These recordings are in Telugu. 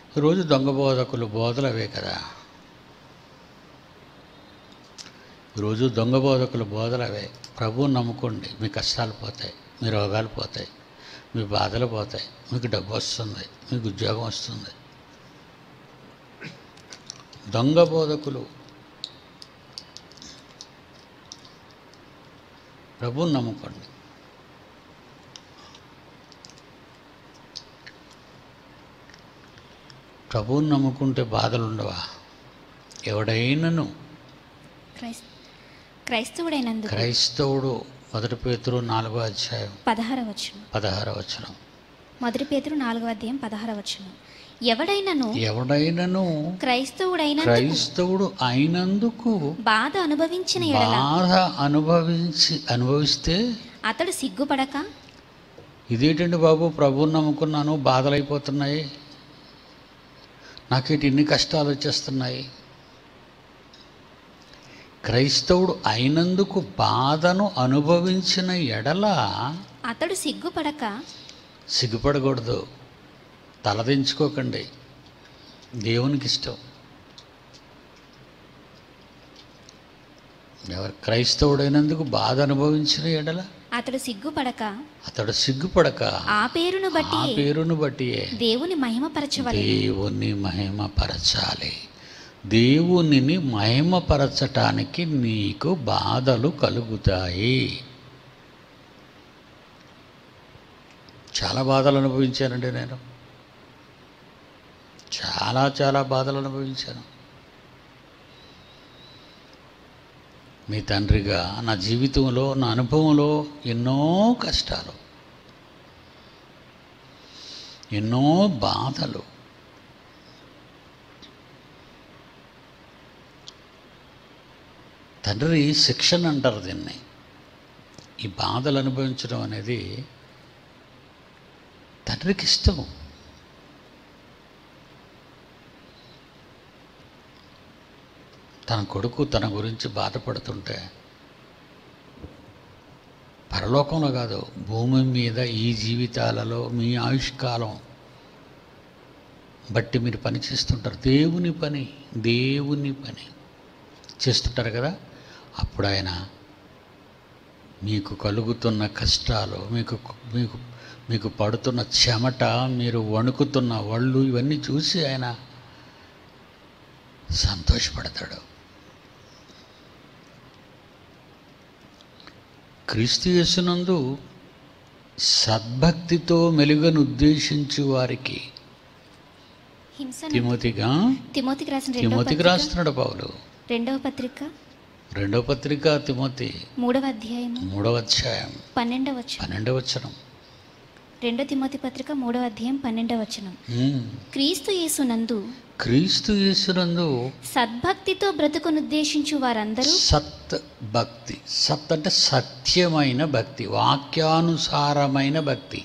రోజు దొంగ బోధకులు బోధలు అవే కదా రోజు దొంగ బోధకుల బోధలు అవే ప్రభువుని నమ్ముకోండి మీ కష్టాలు పోతాయి మీ రోగాలు పోతాయి మీ బాధలు పోతాయి మీకు డబ్బు వస్తుంది మీకు ఉద్యోగం వస్తుంది దొంగ బోధకులు ప్రభువుని నమ్ముకోండి ప్రభువుని నమ్ముకుంటే బాధలు ఉండవా ఎవడైనను క్రైస్ క్రైస్తవుడైనందుకు క్రైస్తవుడు మొదటి పేతురు నాలుగో అధ్యాయం పదహార వచనం పదహార వచనం మొదటి పేతురు నాలుగవ అధ్యాయం పదహార వచనం ఎవడైనను ఎవడైనను క్రైస్తవుడైన క్రైస్తవుడు అయినందుకు బాధ అనుభవించిన ఎడల బాధ అనుభవించి అనుభవిస్తే అతడు సిగ్గుపడక ఇదేంటండి బాబు ప్రభువుని నమ్ముకున్నాను బాధలైపోతున్నాయి నాకేంటి ఇన్ని కష్టాలు వచ్చేస్తున్నాయి క్రైస్తవుడు అయినందుకు బాధను అనుభవించిన ఎడల అతడు సిగ్గుపడక సిగ్గుపడకూడదు తలదించుకోకండి దేవునికి ఇష్టం ఎవరు క్రైస్తవుడైనందుకు బాధ అనుభవించిన ఎడల అతడు సిగ్గుపడక అతడు సిగ్గుపడక ఆ పేరును ఆ బట్టి పేరును బట్టియే దేవుని మహిమపరచవలెను దేవుని మహిమపరచాలి దేవునిని మహిమపరచటానికి నీకు బాధలు కలుగుతాయి చాలా బాధలు అనుభవించానండి నేను చాలా చాలా బాధలు అనుభవించాను మీ తండ్రిగా నా జీవితంలో నా అనుభవంలో ఎన్నో కష్టాలు ఎన్నో బాధలు తండ్రి శిక్షణ అంటారు దీన్ని ఈ బాధలు అనుభవించడం అనేది తండ్రికి ఇష్టం తన కొడుకు తన గురించి బాధపడుతుంటే పరలోకంలో కాదు భూమి మీద ఈ జీవితాలలో మీ ఆయుష్కాలం బట్టి మీరు పని చేస్తుంటారు దేవుని పని దేవుని పని చేస్తుంటారు కదా అప్పుడు ఆయన మీకు కలుగుతున్న కష్టాలు మీకు మీకు మీకు పడుతున్న చెమట మీరు వణుకుతున్న వాళ్ళు ఇవన్నీ చూసి ఆయన సంతోషపడతాడు క్రీస్తు యేసునందు సద్భక్తితో మెలుగను ఉద్దేశించు వారికి హింస తిమోతిగా తిమోతికి రాసిన రెండవ తిమోతికి పత్రిక రాస్తున్నాడు పౌలు రెండవ పత్రిక రెండవ పత్రిక తిమోతి మూడవ అధ్యాయము మూడవ అధ్యాయం పన్నెండవ వచనం పన్నెండవ వచనం రెండో తిమోతి పత్రిక మూడవ అధ్యాయం పన్నెండవ వచనం ఉమ్. క్రీస్తు యేసునందు క్రీస్తు యేసునందు సద్భక్తితో బ్రతుకునుద్దేశించు వారందరూ సత్ భక్తి సత్ అంటే సత్యమైన భక్తి వాక్యానుసారమైన భక్తి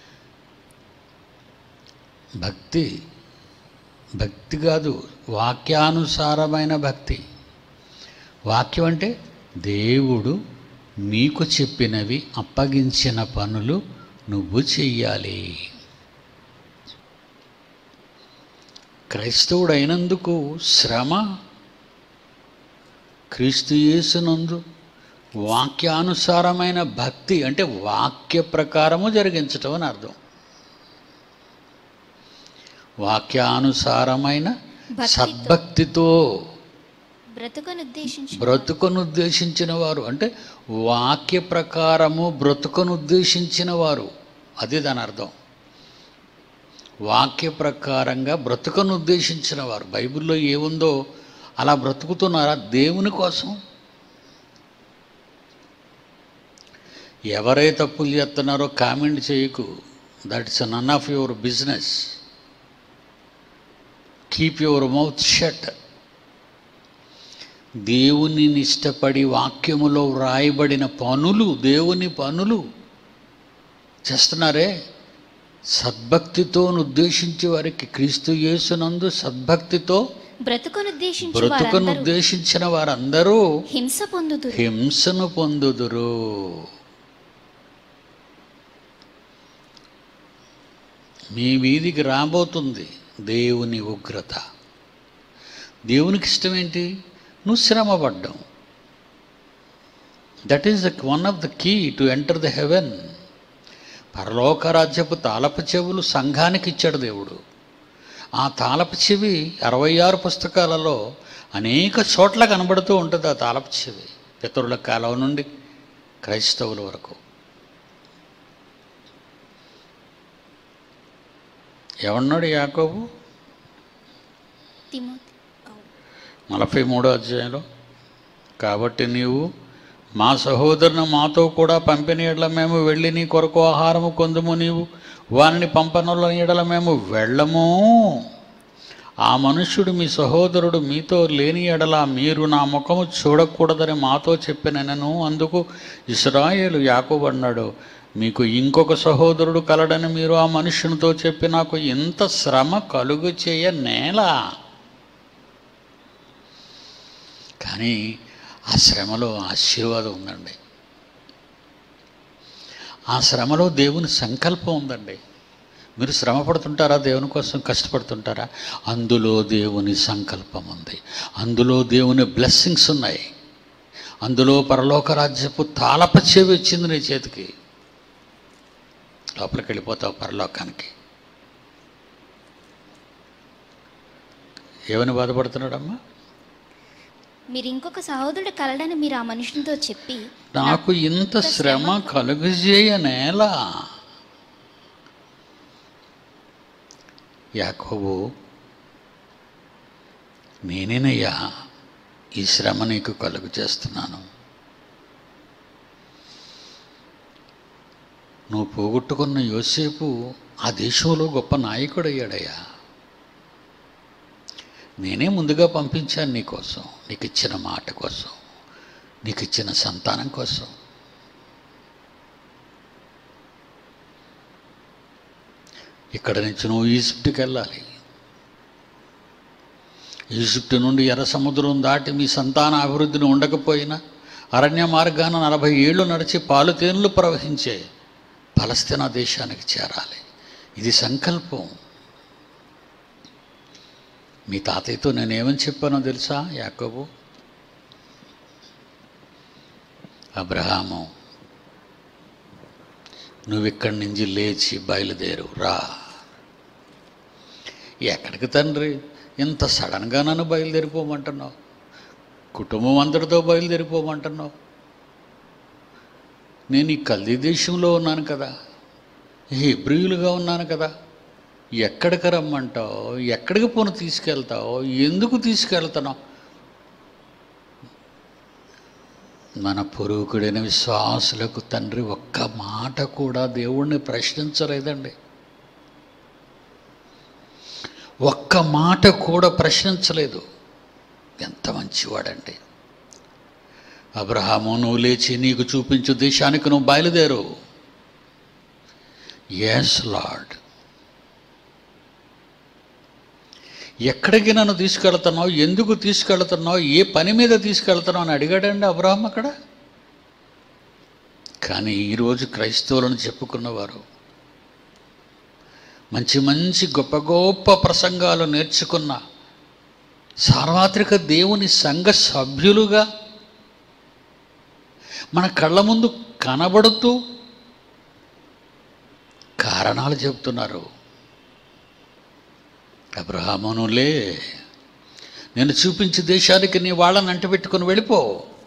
భక్తి భక్తి కాదు వాక్యానుసారమైన భక్తి వాక్యం అంటే దేవుడు నీకు చెప్పినవి అప్పగించిన పనులు నువ్వు చెయ్యాలి క్రైస్తవుడైనందుకు శ్రమ క్రీస్తు యేసునందు వాక్యానుసారమైన భక్తి అంటే వాక్య ప్రకారము జరిగించటం అని అర్థం వాక్యానుసారమైన భక్తితో. సద్భక్తితో బ్రతుకునుద్దేశించు బ్రతుకును ఉద్దేశించిన వారు అంటే వాక్య ప్రకారము బ్రతుకును ఉద్దేశించిన వారు అది దాని అర్థం వాక్య ప్రకారంగా బ్రతుకును ఉద్దేశించిన వారు బైబిల్లో ఏముందో అలా బ్రతుకుతున్నారా దేవుని కోసం ఎవరే తప్పులు చేస్తున్నారో కామెంట్ చేయకు that's none of your business keep your mouth shut దేవుని ఇష్టపడి వాక్యములో వ్రాయబడిన పనులు దేవుని పనులు చేస్తున్నారే సద్భక్తితో ఉద్దేశించే వారికి క్రీస్తు యేసునందు సద్భక్తితో బ్రతుకునుద్దేశించు బ్రతుకను వారందరూ ఉద్దేశించిన వారందరూ హింస పొందుదురు హింసను పొందుదురు మీ వీధికి రాబోతుంది దేవుని ఉగ్రత దేవునికి ఇష్టం ఏంటి నువ్వు శ్రమపడ్డం that is the one of the key to enter the heaven పరలోక రాజ్యపు తాళపు చెవులు సంఘానికి ఇచ్చాడు దేవుడు ఆ తాళపు చెవి అరవై ఆరు పుస్తకాలలో అనేక చోట్ల కనబడుతూ ఉంటుంది ఆ తాళపు చెవి పితరుల కాలం నుండి క్రైస్తవుల వరకు ఏమన్నాడు యాకోబు తిమోతి నలభై మూడో అధ్యాయంలో కాబట్టి నీవు మా సహోదరుని మాతో కూడా పంపిన ఎడల మేము వెళ్ళి నీ కొరకు ఆహారము కొందుము నీవు వారిని పంపనుల ఎడల మేము వెళ్ళము ఆ మనుష్యుడు మీ సహోదరుడు మీతో లేని ఎడల మీరు నా ముఖము చూడకూడదని మాతో చెప్పినను అందుకు ఇస్రాయేలు యాకోబు అన్నాడు మీకు ఇంకొక సహోదరుడు కలడని మీరు ఆ మనుష్యునితో చెప్పి నాకు ఇంత శ్రమ కలుగు చేయ నేలా కానీ ఆ శ్రమలో ఆశీర్వాదం ఉందండి ఆ శ్రమలో దేవుని సంకల్పం ఉందండి మీరు శ్రమ పడుతుంటారా దేవుని కోసం కష్టపడుతుంటారా అందులో దేవుని సంకల్పం ఉంది అందులో దేవుని బ్లెస్సింగ్స్ ఉన్నాయి అందులో పరలోక రాజ్యపు తాళప చెవి వచ్చింది నీ చేతికి లోపలికి వెళ్ళిపోతావు పరలోకానికి ఏమని బాధపడుతున్నాడమ్మా మీరు ఇంకొక సహోదరుడు కలడని మీరు ఆ మనుషునితో చెప్పి నాకు ఇంత శ్రమ కలుగజేయనేలా యాకోబు నేనేనయ్యా ఈ శ్రమ నీకు కలుగు చేస్తున్నాను నువ్వు పోగొట్టుకున్న యోసేపు ఆ దేశంలో గొప్ప నాయకుడయ్యాడయ్యా నేనే ముందుగా పంపించాను నీకోసం నీకు ఇచ్చిన మాట కోసం నీకు ఇచ్చిన సంతానం కోసం ఇక్కడ నుంచి నువ్వు ఈజిప్ట్కి వెళ్ళాలి ఈజిప్ట్ నుండి ఎర్ర సముద్రం దాటి మీ సంతాన అభివృద్ధిని ఉండకపోయినా అరణ్య మార్గాన నలభై ఏళ్ళు నడిచి పాలు తేనెలు ప్రవహించే పలస్తీనా దేశానికి చేరాలి ఇది సంకల్పం మీ తాతయ్యతో నేనేమని చెప్పానో తెలుసా యాకోబు అబ్రహాము నువ్వు ఇక్కడి నుంచి లేచి బయలుదేరు రా ఎక్కడికి తండ్రి ఇంత సడన్గా నన్ను బయలుదేరిపోమంటున్నావు కుటుంబం అందరితో బయలుదేరిపోమంటున్నావు నేను ఈ కల్దీ దేశంలో ఉన్నాను కదా హిబ్రియులుగా ఉన్నాను కదా ఎక్కడికి రమ్మంటావు ఎక్కడికి పోను తీసుకెళ్తావు ఎందుకు తీసుకెళ్తున్నావు మన పురుగుడైన విశ్వాసులకు తండ్రి ఒక్క మాట కూడా దేవుణ్ణి ప్రశ్నించలేదండి ఒక్క మాట కూడా ప్రశ్నించలేదు ఎంత మంచివాడండి అబ్రహాము నువ్వు లేచి నీకు చూపించు దేశానికి నువ్వు బయలుదేరు ఎస్ లార్డ్ ఎక్కడికి నన్ను తీసుకెళ్తున్నావు ఎందుకు తీసుకెళ్తున్నావు ఏ పని మీద తీసుకెళ్తున్నావు అని అడిగాడండి అబ్రహం అక్కడ కానీ ఈరోజు క్రైస్తవులను చెప్పుకున్నవారు మంచి మంచి గొప్ప గొప్ప ప్రసంగాలు నేర్చుకున్న సార్వత్రిక దేవుని సంఘ సభ్యులుగా మన కళ్ళ ముందు కనబడుతూ కారణాలు చెబుతున్నారు అబ్రహామునులే నేను చూపించి దేశానికి నీ వాళ్ళని అంటబెట్టుకుని వెళ్ళిపో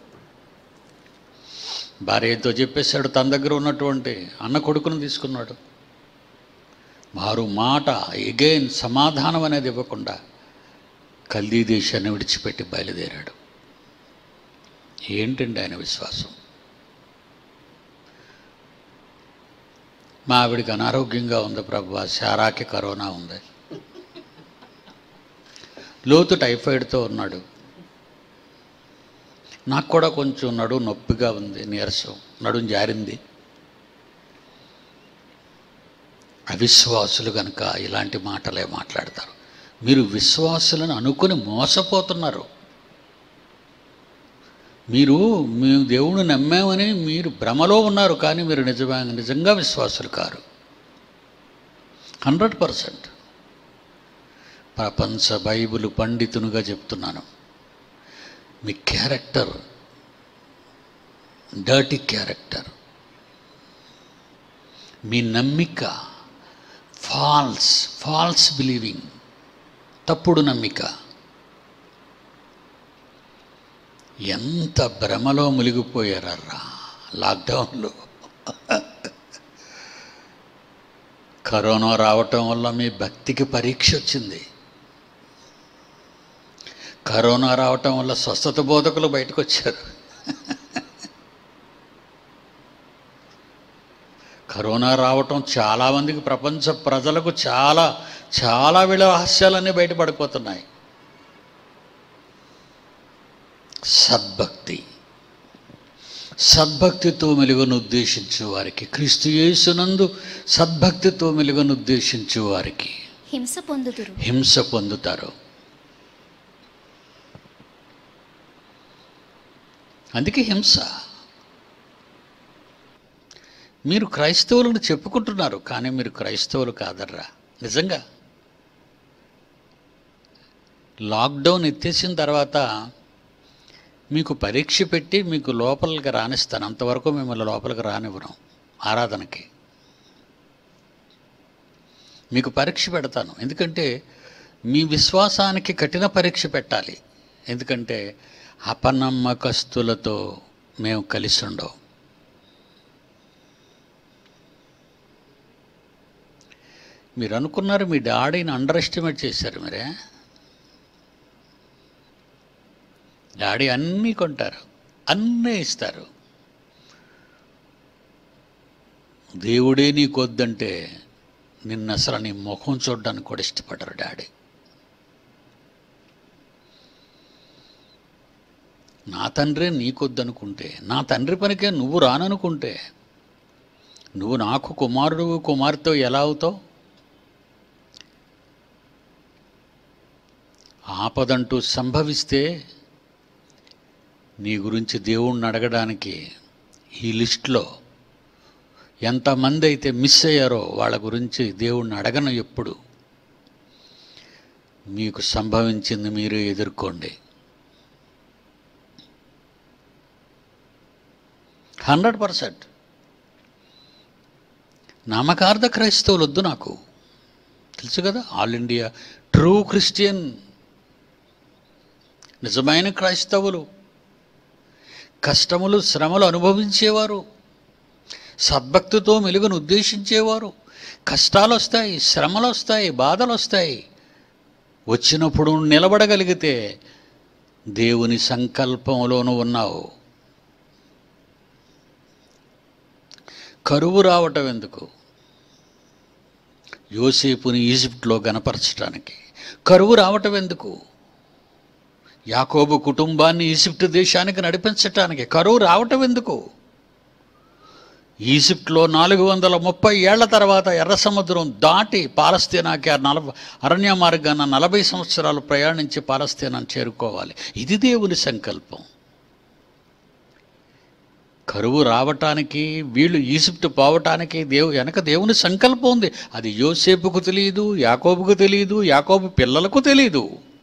భార్యతో చెప్పేశాడు తన దగ్గర ఉన్నటువంటి అన్న కొడుకును తీసుకున్నాడు మారు మాట ఎగైన్ సమాధానం అనేది ఇవ్వకుండా కల్దీ దేశాన్ని విడిచిపెట్టి బయలుదేరాడు ఏంటండి ఆయన విశ్వాసం మా ఆవిడికి అనారోగ్యంగా ఉంది ప్రభు శారాకి కరోనా ఉంది లోతు టైఫాయిడ్తో ఉన్నాడు నాకు కూడా కొంచెం నడు నొప్పిగా ఉంది నీరసం నడుం జారింది అవిశ్వాసులు కనుక ఇలాంటి మాటలే మాట్లాడతారు మీరు విశ్వాసులను అనుకుని మోసపోతున్నారు మీరు మేము దేవుణ్ణి నమ్మామని మీరు భ్రమలో ఉన్నారు కానీ మీరు నిజమే నిజంగా విశ్వాసులు కారు హండ్రెడ్ పర్సెంట్ ప్రపంచ బైబిల్ పండితునిగా చెప్తున్నాను మీ క్యారెక్టర్ డర్టీ క్యారెక్టర్ మీ నమ్మిక ఫాల్స్ ఫాల్స్ బిలీవింగ్ తప్పుడు నమ్మిక ఎంత భ్రమలో మునిగిపోయారర్రా లాక్డౌన్లో కరోనా రావటం వల్ల మీ భక్తికి పరీక్ష వచ్చింది కరోనా రావటం వల్ల స్వస్థత బోధకులు బయటకు వచ్చారు కరోనా రావటం చాలామందికి ప్రపంచ ప్రజలకు చాలా చాలా వీళ్ళ రహస్యాలన్నీ బయటపడిపోతున్నాయి సద్భక్తి సద్భక్తితో మెలుగును ఉద్దేశించు వారికి క్రీస్తు యేసునందు సద్భక్తితో మెలుగును ఉద్దేశించు వారికి హింస పొందుదురు హింస పొందుతారు అందుకే హింస మీరు క్రైస్తవులను చెప్పుకుంటున్నారు కానీ మీరు క్రైస్తవులు కాదర్రా నిజంగా లాక్డౌన్ ఎత్తేసిన తర్వాత మీకు పరీక్ష పెట్టి మీకు లోపలికి రానిస్తాను అంతవరకు మిమ్మల్ని లోపలికి రానివ్వను ఆరాధనకి మీకు పరీక్ష పెడతాను ఎందుకంటే మీ విశ్వాసానికి కఠిన పరీక్ష పెట్టాలి ఎందుకంటే అపనమ్మకస్తులతో మేము కలిసి ఉండవు మీరు అనుకున్నారు మీ డాడీని అండర్ ఎస్టిమేట్ చేశారు మీరే డాడీ అన్నీ కొంటారు అన్నీ ఇస్తారు దేవుడే నీకు వద్దంటే నిన్న అసలు నీ ముఖం చూడడానికి కూడా ఇష్టపడరు డాడీ నా తండ్రే నీకొద్దనుకుంటే నా తండ్రి పనికే నువ్వు రాననుకుంటే నువ్వు నాకు కుమారుడు కుమార్తె ఎలా అవుతావు ఆపదంటూ సంభవిస్తే నీ గురించి దేవుణ్ణి అడగడానికి ఈ లిస్ట్లో ఎంతమంది అయితే మిస్ అయ్యారో వాళ్ళ గురించి దేవుణ్ణి అడగను ఎప్పుడు మీకు సంభవించింది మీరే ఎదుర్కోండి హండ్రెడ్ పర్సెంట్ నామకార్థ క్రైస్తవులు వద్దు నాకు తెలుసు కదా ఆల్ ఇండియా ట్రూ క్రిస్టియన్ నిజమైన క్రైస్తవులు కష్టములు శ్రమలు అనుభవించేవారు సద్భక్తితో మెలుగును ఉద్దేశించేవారు కష్టాలు వస్తాయి శ్రమలు వస్తాయి బాధలు వస్తాయి వచ్చినప్పుడు నిలబడగలిగితే దేవుని సంకల్పంలోనూ ఉన్నావు కరువు రావటం ఎందుకు యోసేపుని ఈజిప్ట్లో గనపరచడానికి కరువు రావటం ఎందుకు యాకోబు కుటుంబాన్ని ఈజిప్ట్ దేశానికి నడిపించటానికి కరువు రావటం ఎందుకు ఈజిప్ట్లో నాలుగు వందల ముప్పై ఏళ్ల తర్వాత ఎర్ర సముద్రం దాటి పాలస్తీనాకి ఆ నలభై అరణ్య మార్గాన నలభై సంవత్సరాలు ప్రయాణించి పాలస్తీనాన్ని చేరుకోవాలి ఇది దేవుని సంకల్పం కరువు రావటానికి వీళ్ళు ఈజిప్ట్ పోవటానికి దేవు వెనక దేవుని సంకల్పం ఉంది అది యోసేపుకు తెలియదు యాకోబుకు తెలియదు యాకోబు పిల్లలకు తెలియదు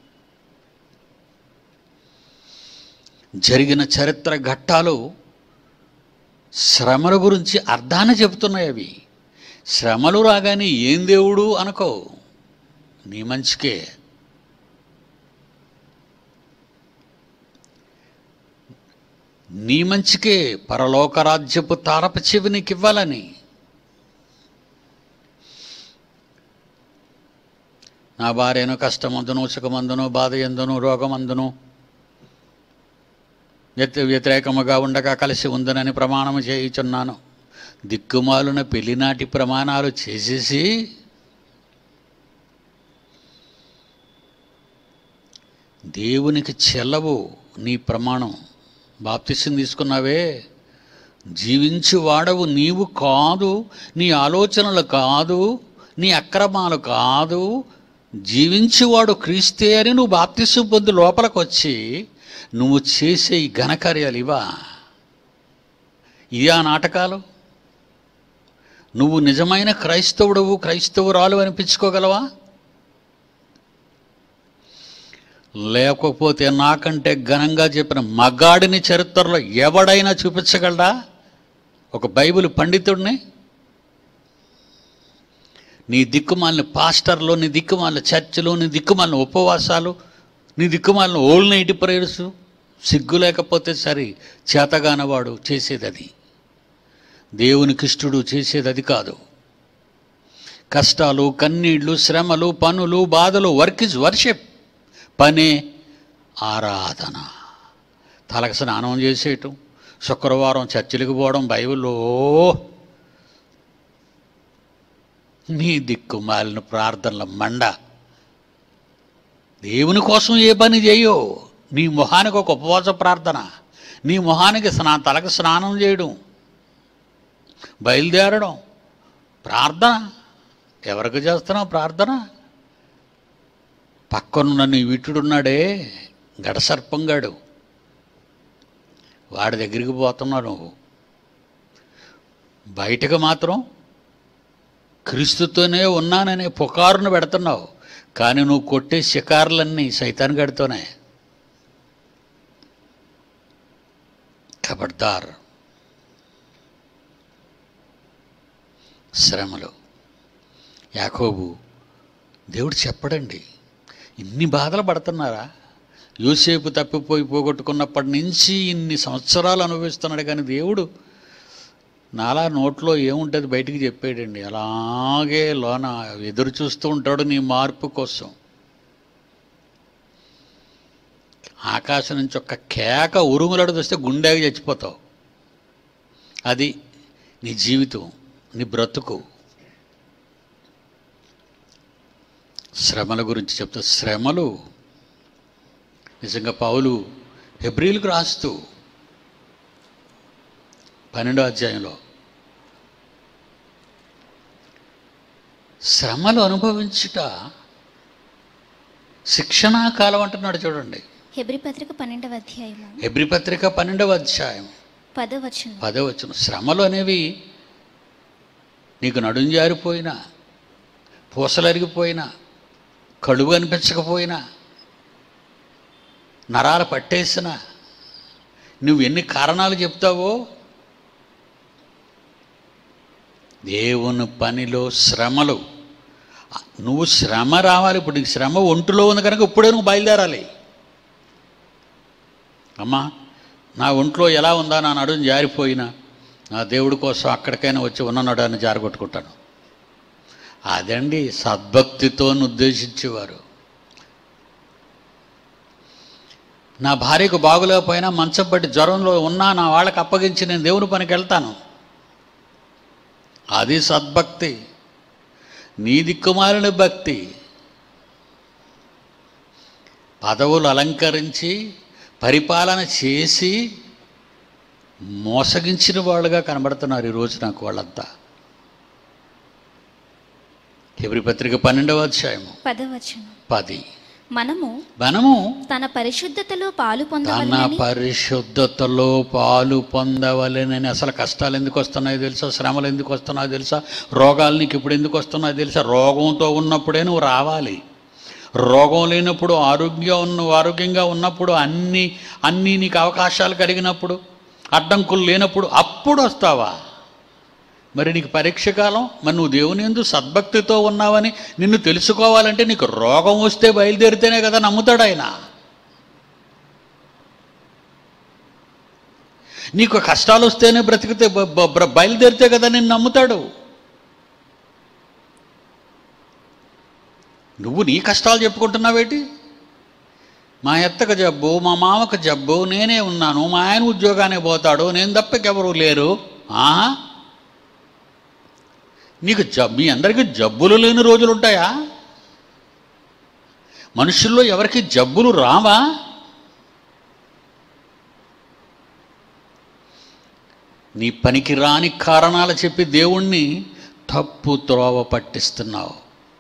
జరిగిన చరిత్ర ఘట్టాలు శ్రమల గురించి అర్థాన్ని చెబుతున్నాయి అవి శ్రమలు రాగానే ఏం దేవుడు అనుకో నీ మంచికే నీ మంచికే పరలోకరాజ్యపు తారప చెవి నీకు ఇవ్వాలని నా భార్యను కష్టమందును సుఖమందును బాధ ఎందును రోగమందును వ్యతి వ్యతిరేకముగా ఉండగా కలిసి ఉందనని ప్రమాణము చేయుచున్నాను దిక్కుమాలున పెళ్లినాటి ప్రమాణాలు చేసేసి దేవునికి చెల్లవు నీ ప్రమాణం బాప్తిసం తీసుకున్నావే జీవించు వాడవు నీవు కాదు నీ ఆలోచనలు కాదు నీ అక్రమాలు కాదు జీవించువాడు క్రీస్తే అని నువ్వు బాప్తిసం పొంది లోపలికి వచ్చి నువ్వు చేసే ఈ ఘనకార్యాలు ఇవా ఇదే ఆ నాటకాలు నువ్వు నిజమైన క్రైస్తవుడవు క్రైస్తవురాలు అనిపించుకోగలవా లేకపోతే నాకంటే ఘనంగా చెప్పిన మగాడిని చరిత్రలో ఎవడైనా చూపించగలడా ఒక బైబిల్ పండితుడిని నీ దిక్కుమాలిన పాస్టర్లు నీ దిక్కుమాలిన చర్చిలు నీ దిక్కుమాలిన ఉపవాసాలు నీ దిక్కుమాలిన ఓల్డ్ నైట్ ప్రేయర్స్ సిగ్గు లేకపోతే సరే చేతగానవాడు చేసేది అది దేవునికిష్టుడు చేసేది అది కాదు కష్టాలు కన్నీళ్లు శ్రమలు పనులు బాధలు వర్క్ ఇస్ వర్షిప్ పనే ఆరాధన తలకు స్నానం చేసేయటం శుక్రవారం చర్చిలకు పోవడం బైబిల్లో నీ దిక్కు మాలిన ప్రార్థనల మండ దేవుని కోసం ఏ పని చేయో నీ మొహానికి ఒక ఉపవాస ప్రార్థన నీ మొహానికి స్నా తలకు స్నానం చేయడం బయలుదేరడం ప్రార్థన ఎవరికి చేస్తున్నావు ప్రార్థన పక్కనున్న నీ విట్టుడున్నాడే గడసర్పంగాడు వాడి దగ్గరికి పోతున్నావు నువ్వు బయటకు మాత్రం క్రీస్తుతోనే ఉన్నాననే పుకారును పెడుతున్నావు కానీ నువ్వు కొట్టే షికారులన్నీ సైతాన్ గడితోనే ఖబర్దార్ శ్రమలు యాకోబు దేవుడు చెప్పడండి ఇన్ని బాధలు పడుతున్నారా యోసేపు తప్పిపోయి పోగొట్టుకున్నప్పటి నుంచి ఇన్ని సంవత్సరాలు అనుభవిస్తున్నాడు కానీ దేవుడు నాలా నోట్లో ఏముంటుంది బయటికి చెప్పాడండి అలాగే లోన ఎదురు చూస్తూ ఉంటాడు నీ మార్పు కోసం ఆకాశం నుంచి ఒక కేక ఉరుములడు చూస్తే గుండెకి చచ్చిపోతావు అది నీ జీవితం నీ బ్రతుకు శ్రమల గురించి చెప్తా శ్రమలు నిజంగా పౌలు హెబ్రిల్కు రాస్తూ పన్నెండో అధ్యాయంలో శ్రమలు అనుభవించుట శిక్షణా కాలం అంటున్నాడు చూడండి హెబ్రి పత్రిక పన్నెండవ అధ్యాయము హెబ్రి పత్రిక పన్నెండవ అధ్యాయం పదవచనం పదవచనం శ్రమలు అనేవి నీకు నడుం జారిపోయినా పూసలరిగిపోయినా కడుగు అనిపించకపోయినా నరాలు పట్టేసినా నువ్వు ఎన్ని కారణాలు చెప్తావో దేవుని పనిలో శ్రమలు నువ్వు శ్రమ రావాలి ఇప్పుడు నీకు శ్రమ ఒంటిలో ఉంది కనుక ఇప్పుడే నువ్వు బయలుదేరాలి అమ్మా నా ఒంట్లో ఎలా ఉందా నా నడుం జారిపోయినా నా దేవుడి కోసం అక్కడికైనా వచ్చి ఉన్న నడాన్ని జారగొట్టుకుంటాను అదండి సద్భక్తితో ఉద్దేశించేవారు నా భార్యకు బాగులేకపోయినా మంచం పట్టి జ్వరంలో ఉన్నా నా వాళ్ళకి అప్పగించి నేను దేవుని పనికి వెళ్తాను అది సద్భక్తి నీ దిక్కుమాలిన భక్తి పదవులు అలంకరించి పరిపాలన చేసి మోసగించిన వాళ్ళుగా కనబడుతున్నారు ఈరోజు నాకు వాళ్ళంతా హెబ్రి పత్రిక పన్నెండవ అధ్యాయము పదవచనం పది మనము మనము తన పరిశుద్ధతలో పాలు తన పొందవలనని పరిశుద్ధతలో పాలు పొందవలెనని అసలు కష్టాలు ఎందుకు వస్తున్నాయో తెలుసా శ్రమలు ఎందుకు వస్తున్నాయో తెలుసా రోగాలు నీకు ఇప్పుడు ఎందుకు వస్తున్నాయో తెలుసా రోగంతో ఉన్నప్పుడే నువ్వు రావాలి రోగం లేనప్పుడు ఆరోగ్యం ఉన్న ఆరోగ్యంగా ఉన్నప్పుడు అన్ని అన్నీ నీకు అవకాశాలు కలిగినప్పుడు అడ్డంకులు లేనప్పుడు అప్పుడు వస్తావా మరి నీకు పరీక్ష కాలం మరి నువ్వు దేవుని ఎందు సద్భక్తితో ఉన్నావని నిన్ను తెలుసుకోవాలంటే నీకు రోగం వస్తే బయలుదేరితేనే కదా నమ్ముతాడు ఆయన నీకు కష్టాలు వస్తేనే బ్రతికితే బ- బ- బ్ర- బయలుదేరితే కదా నేను నమ్ముతాడు నువ్వు నీ కష్టాలు చెప్పుకుంటున్నావేటి మా ఎత్తకు జబ్బు మా మామకు జబ్బు నేనే ఉన్నాను మా ఆయన ఉద్యోగానికి పోతాడు నేను తప్పకెవరు లేరు ఆ? నీకు జబ్ మీ అందరికీ జబ్బులు లేని రోజులు ఉంటాయా మనుషుల్లో ఎవరికి జబ్బులు రావా నీ పనికి రాని కారణాలు చెప్పి దేవుణ్ణి తప్పు త్రోవ పట్టిస్తున్నావు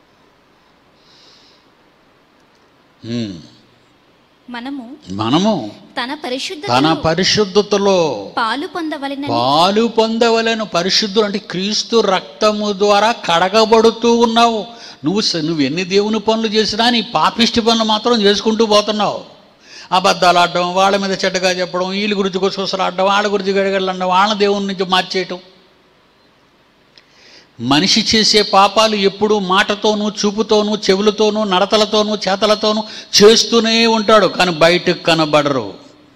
ఉమ్, మనము మనము తన తన పరిశుద్ధతలో పరిశుద్ధతలో పాలు పొందవలెనని పాలు పొందవలను పరిశుద్ధులు అంటే క్రీస్తు రక్తము ద్వారా కడగబడుతూ ఉన్నావు నువ్వు స- నువ్వు ఎన్ని దేవుని పనులు చేసినా నీ పాపిష్టి పనులు మాత్రం చేసుకుంటూ పోతున్నావు అబద్ధాలు ఆడడం వాళ్ళ మీద చెడ్డగా చెప్పడం వీళ్ళ గురించి గుసగుసలాడడం వాళ్ళ గురించి గడగడలడం వాళ్ళ దేవుని నుంచి మార్చేయటం మనిషి చేసే పాపాలు ఎప్పుడూ మాటతోనూ చూపుతోనూ చెవులతోనూ నడతలతోనూ చేతలతోనూ చేస్తూనే ఉంటాడు కానీ బయటకు కనబడరు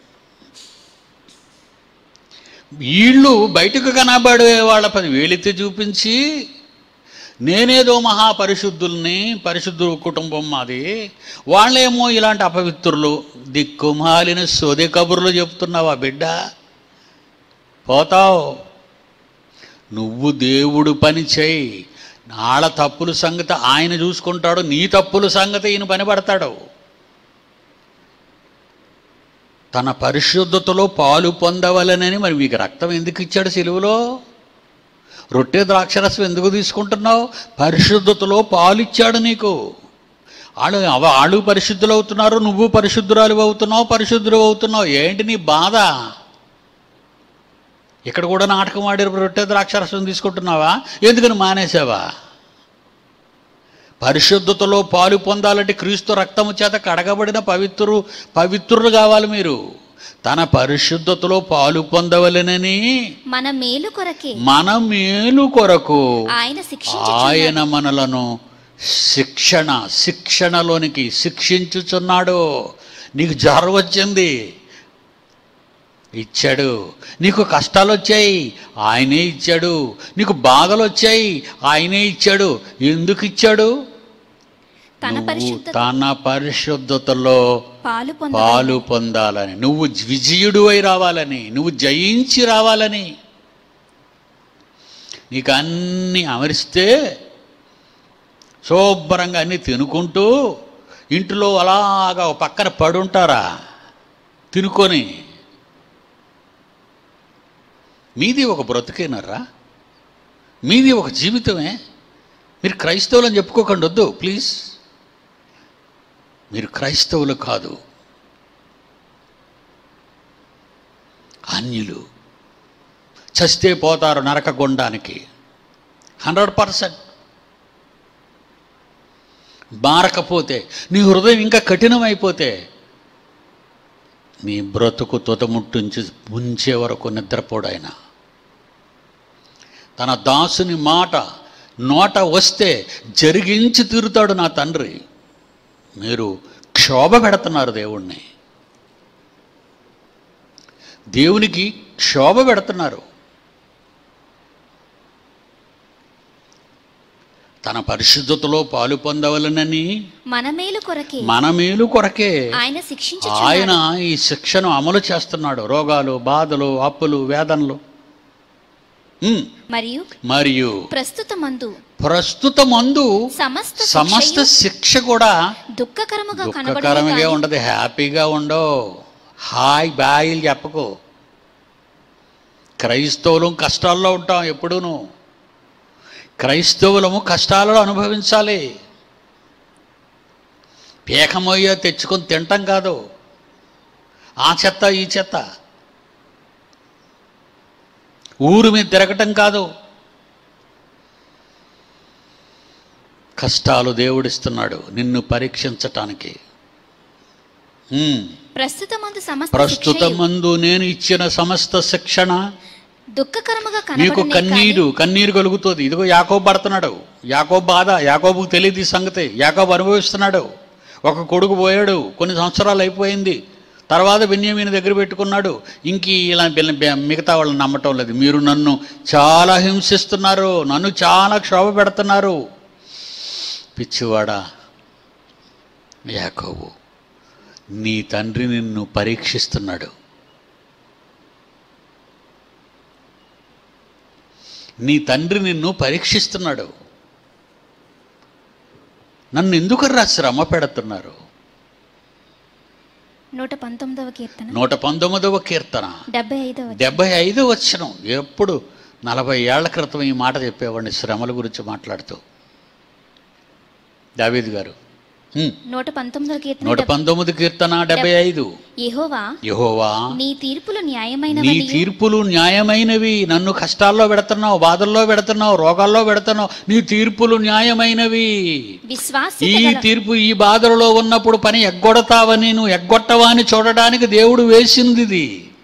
వీళ్ళు బయటకు కనబడే వాళ్ళ పని వేలెత్తి చూపించి నేనేదో మహాపరిశుద్ధుల్ని పరిశుద్ధు కుటుంబం మాది వాళ్ళేమో ఇలాంటి అపవిత్రులు దిక్కుమాలిన సోది కబుర్లు చెప్తున్నావా బిడ్డ పోతావు నువ్వు దేవుడు పని చేయి నాళ్ళ తప్పుల సంగతి ఆయన చూసుకుంటాడు నీ తప్పుల సంగతి ఈయన పని పడతాడు తన పరిశుద్ధతలో పాలు పొందవలనని మరి మీకు రక్తం ఎందుకు ఇచ్చాడు సిలువలో రొట్టె ద్రాక్షరసం ఎందుకు తీసుకుంటున్నావు పరిశుద్ధతలో పాలు ఇచ్చాడు నీకు వాళ్ళు అవ- వాళ్ళు పరిశుద్ధులు అవుతున్నారు నువ్వు పరిశుద్ధురాలు అవుతున్నావు పరిశుద్ధులు అవుతున్నావు ఏంటి నీ బాధ ఇక్కడ కూడా నాటకం ఆడి రొట్టె ద్రాక్షరసం తీసుకుంటున్నావా ఎందుకని మానేసావా పరిశుద్ధతలో పాలు పొందాలంటే క్రీస్తు రక్తము చేత కడగబడిన పవిత్రు పవిత్రులు కావాలి మీరు తన పరిశుద్ధతలో పాలు పొందవలెనని మన మేలు కొరకే మన మేలు కొరకు ఆయన శిక్షించు ఆయన మనలను శిక్షణ శిక్షణలోనికి శిక్షించుచున్నాడు నీకు జ్వరం వచ్చింది ఇచ్చాడు నీకు కష్టాలు వచ్చాయి ఆయనే ఇచ్చాడు నీకు బాధలు వచ్చాయి ఆయనే ఇచ్చాడు ఎందుకు ఇచ్చాడు తన నువ్వు పరిశుద్ధ తన పరిశుద్ధతలో పాలు పొంద పాలు పొందాలని నువ్వు విజయుడు అయి రావాలని నువ్వు జయించి రావాలని నీకు అన్నీ అమరిస్తే శుభ్రంగా అన్నీ తినుకుంటూ ఇంట్లో అలాగా ఒక పక్కన పడుంటారా తినుకొని మీది ఒక బ్రతుకేనరా మీది ఒక జీవితమే మీరు క్రైస్తవులని చెప్పుకోకండి వద్దు ప్లీజ్ మీరు క్రైస్తవులు కాదు అన్యులు చస్తే పోతారు నరక గుండానికి హండ్రెడ్ పర్సెంట్ మారకపోతే నీ హృదయం ఇంకా కఠినమైపోతే నీ బ్రతుకు తుతముట్టుంచి ముంచే వరకు నిద్రపోడాయన తన దాసుని మాట నోట వస్తే జరిగించి తీరుతాడు నా తండ్రి మీరు క్షోభ పెడుతున్నారు దేవుణ్ణి దేవునికి క్షోభ పెడుతున్నారు తన పరిశుద్ధతలో పాలు పొందవలనని మన మేలు కొరకే మన మేలు కొరకే ఆయన శిక్షించు ఆయన ఈ శిక్షను అమలు చేస్తున్నాడు రోగాలు బాధలు అప్పులు వేదనలు ఉమ్, మరియు మరియు ప్రస్తుత మందు ప్రస్తుత మందు సమస్త సమస్త శిక్షయు శిక్ష కూడా దుఃఖకరముగా దుఃఖకరంగా కనబడే ఉండదు హ్యాపీగా ఉండవు హాయ్ బాయిలు చెప్పకు క్రైస్తవులం కష్టాల్లో ఉంటాం ఎప్పుడూను క్రైస్తవులము కష్టాలను అనుభవించాలి పేకమొయ్య తెచ్చుకొని తింటాం కాదు ఆ చెత్త ఈ చెత్త ఊరు మీద తిరగటం కాదు కష్టాలు దేవుడిస్తున్నాడు నిన్ను పరీక్షించటానికి ఉమ్. ప్రస్తుత మందు సమస్త ప్రస్తుత శిక్షయు మందు నేను ఇచ్చిన సమస్త శిక్షణ దుఃఖకరముగా మీకు కనబడునే కన్నీరు కన్నీరు కలుగుతుంది ఇదిగో యాకోబు పడుతున్నాడు యాకోబు బాధ యాకోబుకు తెలియదు ఈ సంగతి యాకోబు అనుభవిస్తున్నాడు ఒక కొడుకు పోయాడు కొన్ని సంవత్సరాలు అయిపోయింది తర్వాత బెన్యామీని దగ్గర పెట్టుకున్నాడు ఇంక ఇలా పిల్ల- బె- మిగతా వాళ్ళని నమ్మటం లేదు మీరు నన్ను చాలా హింసిస్తున్నారు నన్ను చాలా క్షోభ పెడుతున్నారు పిచ్చివాడా యాకోబు నీ తండ్రి నిన్ను పరీక్షిస్తున్నాడు నీ తండ్రి నిన్ను పరీక్షిస్తున్నాడు నన్ను ఎందుకర్రా శ్రమ పెడుతున్నారు నూట పంతొమ్మిదవ కీర్తన నూట పంతొమ్మిదవ కీర్తన డెబ్బై ఐదవ డెబ్బై ఐదు వచ్చిన ఎప్పుడు నలభై ఏళ్ల క్రితం ఈ మాట చెప్పేవాడిని శ్రమల గురించి మాట్లాడుతూ దావీద్ గారు హ్మ్. నూట పంతొమ్మిదవ నూట కీర్తన పంతొమ్మిది కీర్తన డెబ్బై ఐదు యెహోవా యహోవా నీ తీర్పులు నీ న్యాయమైనవని తీర్పులు న్యాయమైనవి నన్ను కష్టాల్లో పెడుతున్నావు బాధల్లో పెడుతున్నావు రోగాల్లో పెడుతున్నావు నీ తీర్పులు న్యాయమైనవి ఈ విశ్వాస్యత గల- తీర్పు ఈ బాధలలో ఉన్నప్పుడు పని ఎగ్గొడతావని నువ్వు ఎగ్గొట్టవా అని చూడడానికి దేవుడు వేసింది ఇది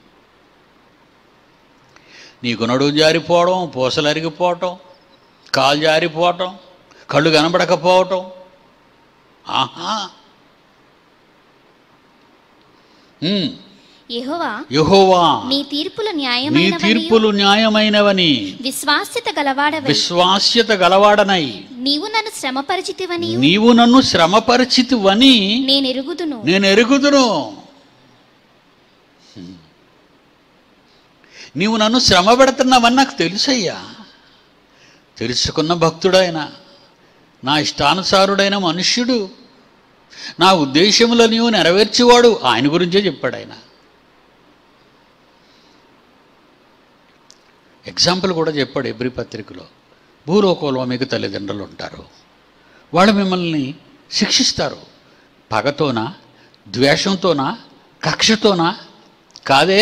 నీకు నడుము జారిపోవడం పూసలు అరిగిపోవటం కాలు జారిపోవటం కళ్ళు కనబడకపోవటం ఆహా ఉమ్. యెహోవా యెహోవా నీ తీర్పులు నీ న్యాయమైనవని తీర్పులు న్యాయమైనవని విశ్వాస్యత గలవాడవై విశ్వాస్యత గలవాడనై నీవు నన్ను శ్రమపరిచితివని నీవు నన్ను శ్రమపరిచితివని నేను ఎరుగుదును నేను ఎరుగుదును నీవు నన్ను శ్రమ పెడుతున్నావని నాకు తెలుసయ్యా తెలుసుకున్న భక్తుడైన నా ఇష్టానుసారుడైన మనుష్యుడు నా ఉద్దేశములో నీవు నెరవేర్చేవాడు ఆయన గురించే చెప్పాడు ఆయన ఎగ్జాంపుల్ కూడా చెప్పాడు ఎబ్రి పత్రికలో భూలోకంలో మీకు తల్లిదండ్రులు ఉంటారు వాళ్ళు మిమ్మల్ని శిక్షిస్తారు పగతోనా ద్వేషంతోనా కక్షతోనా కాదే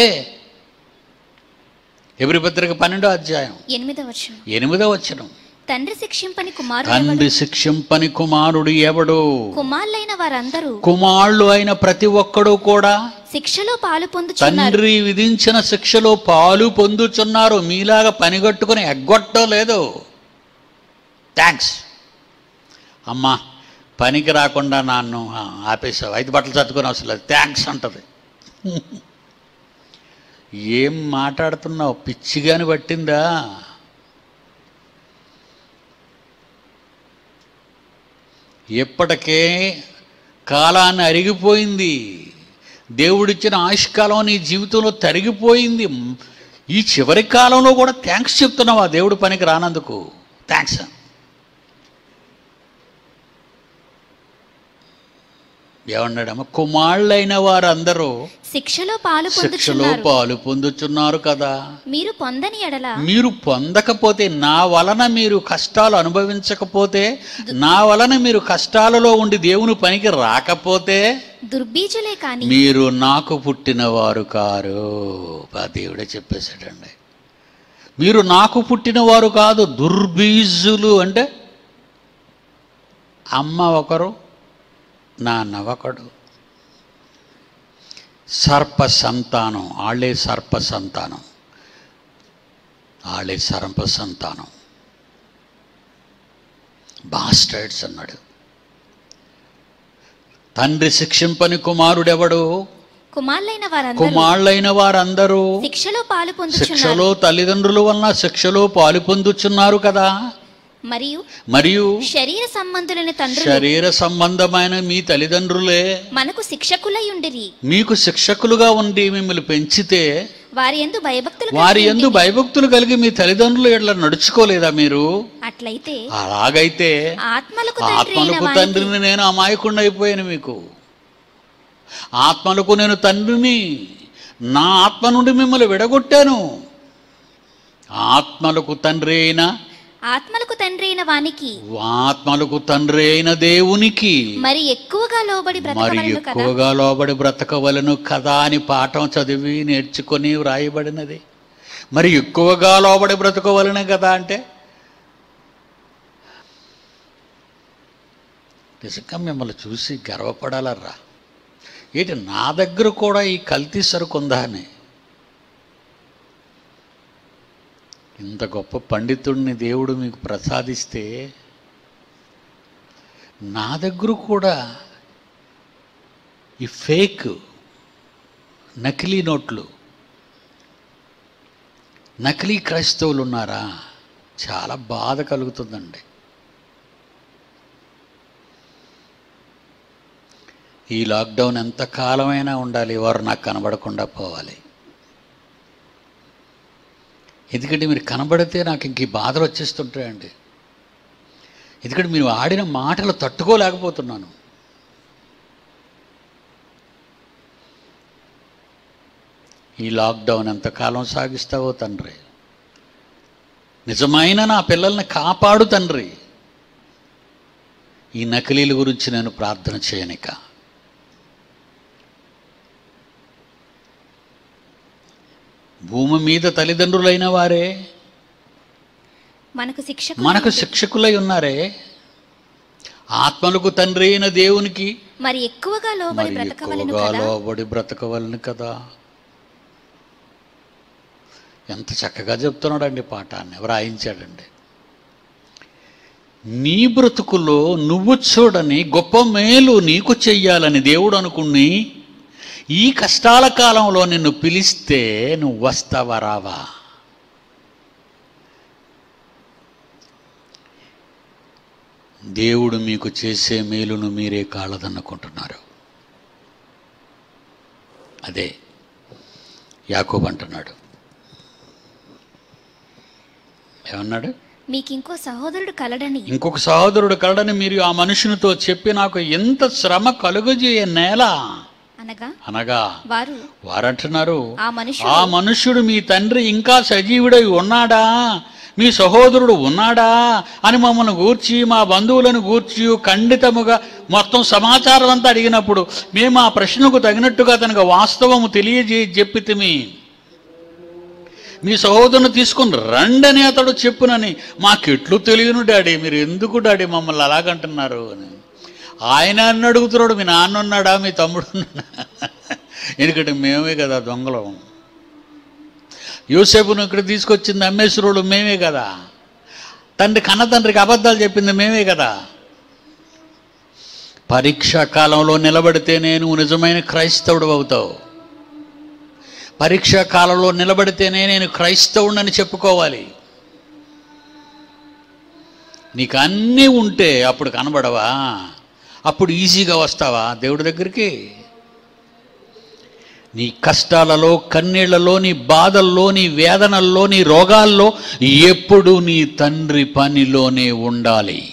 ఎబ్రి పత్రిక పన్నెండో అధ్యాయం ఎనిమిదవ వచనం ఎనిమిదో వచనం తండ్రి శిక్షింపని కుమారుడు తండ్రి శిక్షింపని కుమారుడు ఎవడు కుమారులైన వారందరూ కుమారులు అయిన ప్రతి ఒక్కడు కూడా శిక్షలో పాలు పొందుచున్నారు తండ్రి విధించిన శిక్షలో పాలు పొందుచున్నారు మీలాగా పనిగట్టుకుని ఎగ్గొట్టో లేదు థ్యాంక్స్ అమ్మా పనికి రాకుండా నన్ను ఆ, ఆపేసావు ఐదు బట్టలు చదువుకొని అవసరం లేదు థ్యాంక్స్ అంటది ఏం మాట్లాడుతున్నావు పిచ్చిగాని పట్టిందా ఇప్పటికే కాలాన్ని అరిగిపోయింది దేవుడిచ్చిన ఆయుష్కాలం నీ జీవితంలో తరిగిపోయింది ఈ చివరి కాలంలో కూడా థ్యాంక్స్ చెప్తున్నావు ఆ దేవుడు పనికి రానందుకు థ్యాంక్స్ ఏమన్నాడమ్మ కుమారులైన వారందరూ శిక్షలో పాలు శిక్షలో పొందుచున్నారు పాలు పొందుచున్నారు కదా మీరు పొందని ఎడల మీరు పొందకపోతే నా వలన మీరు కష్టాలు అనుభవించకపోతే నా వలన మీరు కష్టాలలో ఉండి దేవుని పనికి రాకపోతే దుర్బీజులే కాని మీరు నాకు పుట్టినవారు కారు ఆ దేవుడే చెప్పేశాడండి మీరు నాకు పుట్టినవారు కాదు దుర్బీజులు అంటే అమ్మ ఒకరు నాన్న ఒకడు సర్ప సంతానం ఆళ్ళే సర్ప సంతానం ఆళ్ళే సర్ప సంతానం బాస్టర్డ్స్ అన్నాడు తండ్రి శిక్షింపని కుమారుడెవడు కుమారులైన వారందరూ కుమారులైన వారందరూ శిక్షలో పాలు పొందుచున్నారు శిక్షలో తల్లిదండ్రుల వలన శిక్షలో పాలు పొందుచున్నారు కదా మరియు మరియు శరీర సంబంధులైన తండ్రులు శరీర సంబంధమైన మీ తల్లిదండ్రులే మనకు శిక్షకులై ఉండిరి మీకు శిక్షకులుగా ఉండి మిమ్మల్ని పెంచితే వారి ఎందు భయభక్తులు వారి కలిగి ఎందు భయభక్తులు కలిగి మీ తల్లిదండ్రులు ఎట్లా నడుచుకోలేదా మీరు అట్లయితే అలాగైతే ఆత్మలకు తండ్రి అయిన ఆత్మలకు వానికి తండ్రిని నేను అమాయకుండా అయిపోయాను మీకు ఆత్మలకు నేను తండ్రిని నా ఆత్మ నుండి మిమ్మల్ని విడగొట్టాను ఆత్మలకు తండ్రి అయిన ఆత్మలకు తండ్రి అయిన వానికి ఆత్మలకు తండ్రి అయిన దేవునికి మరి ఎక్కువగా లోబడి మరి బ్రతకవలను కదా ఎక్కువగా లోబడి బ్రతకవలను కదా అని పాఠం చదివి నేర్చుకొని వ్రాయబడినది మరి ఎక్కువగా లోబడి బ్రతకవలను కదా అంటే నిజంగా మిమ్మల్ని చూసి గర్వపడాలరా ఏంటి నా దగ్గర కూడా ఈ కల్తీ సరుకు ఉందా అని ఇంత గొప్ప పండితుడిని దేవుడు మీకు ప్రసాదిస్తే నా దగ్గర కూడా ఈ ఫేక్ నకిలీ నోట్లు నకిలీ క్రైస్తవులు ఉన్నారా చాలా బాధ కలుగుతుందండి ఈ లాక్డౌన్ ఎంత కాలమైనా ఉండాలి వారు నాకు కనబడకుండా పోవాలి ఎందుకంటే మీరు కనబడితే నాకు ఇంక ఈ బాధలు వచ్చేస్తుంటాయండి ఎందుకంటే మీరు ఆడిన మాటలు తట్టుకోలేకపోతున్నాను ఈ లాక్డౌన్ ఎంతకాలం సాగిస్తావో తండ్రి నిజమైన నా పిల్లల్ని కాపాడు తండ్రి ఈ నకిలీల గురించి నేను ప్రార్థన చేయనిక భూమి మీద తల్లిదండ్రులైన వారే మనకు శిక్ష మనకు శిక్షకులై ఉన్నారే ఆత్మలకు తండ్రి అయిన దేవునికి మరి ఎక్కువగా లోబడి మరి బ్రతకవలను ఎక్కువగా కదా లోబడి బ్రతకవలను కదా ఎంత చక్కగా చెప్తున్నాడండి పాఠాన్ని వ్రాయించాడండి నీ బ్రతుకులో నువ్వు చూడని గొప్ప మేలు నీకు చెయ్యాలని దేవుడు అనుకుని ఈ కష్టాల కాలంలో నిన్ను పిలిస్తే నువ్వు వస్తావా రావా దేవుడు మీకు చేసే మేలును మీరే కాలదనుకుంటున్నారు అదే యాకోబు అంటున్నాడు ఏమన్నాడు మీకు ఇంకో సహోదరుడు కలడని ఇంకొక సహోదరుడు కలడని మీరు ఆ మనుషునితో చెప్పి నాకు ఎంత శ్రమ కలుగజేయ నేల అనగా అనగా వారు వారంటున్నారు ఆ మనుషుడు ఆ మనుష్యుడు మీ తండ్రి ఇంకా సజీవుడై ఉన్నాడా మీ సహోదరుడు ఉన్నాడా అని మమ్మల్ని గూర్చి మా బంధువులను గూర్చి ఖండితముగా మొత్తం సమాచారం అంతా అడిగినప్పుడు మేము ఆ ప్రశ్నకు తగినట్టుగా తనకు వాస్తవము తెలియజే చెప్పితిమి మీ సహోదరుని తీసుకుని రండని అతడు చెప్పునని మాకెట్లు తెలియను డాడీ మీరు ఎందుకు డాడీ మమ్మల్ని అలాగంటున్నారు అని ఆయన అని అడుగుతున్నాడు మీ నాన్న ఉన్నాడా మీ తమ్ముడు ఉన్నాడా ఎందుకంటే మేమే కదా దొంగలం యూసేపును ఇక్కడ తీసుకొచ్చింది అమ్మేశ్వరుడు మేమే కదా తండ్రి కన్న తండ్రికి అబద్ధాలు చెప్పింది మేమే కదా పరీక్షా కాలంలో నిలబడితేనే నువ్వు నిజమైన క్రైస్తవుడు అవుతావు పరీక్షా కాలంలో నిలబడితేనే నేను క్రైస్తవుడని చెప్పుకోవాలి నీకు అన్నీ ఉంటే అప్పుడు కనబడవా అప్పుడు ఈజీగా వస్తావా దేవుడి దగ్గరికి నీ కష్టాలలో కన్నీళ్లలో నీ బాధల్లో నీ వేదనల్లో నీ రోగాల్లో ఎప్పుడు నీ తండ్రి పనిలోనే ఉండాలి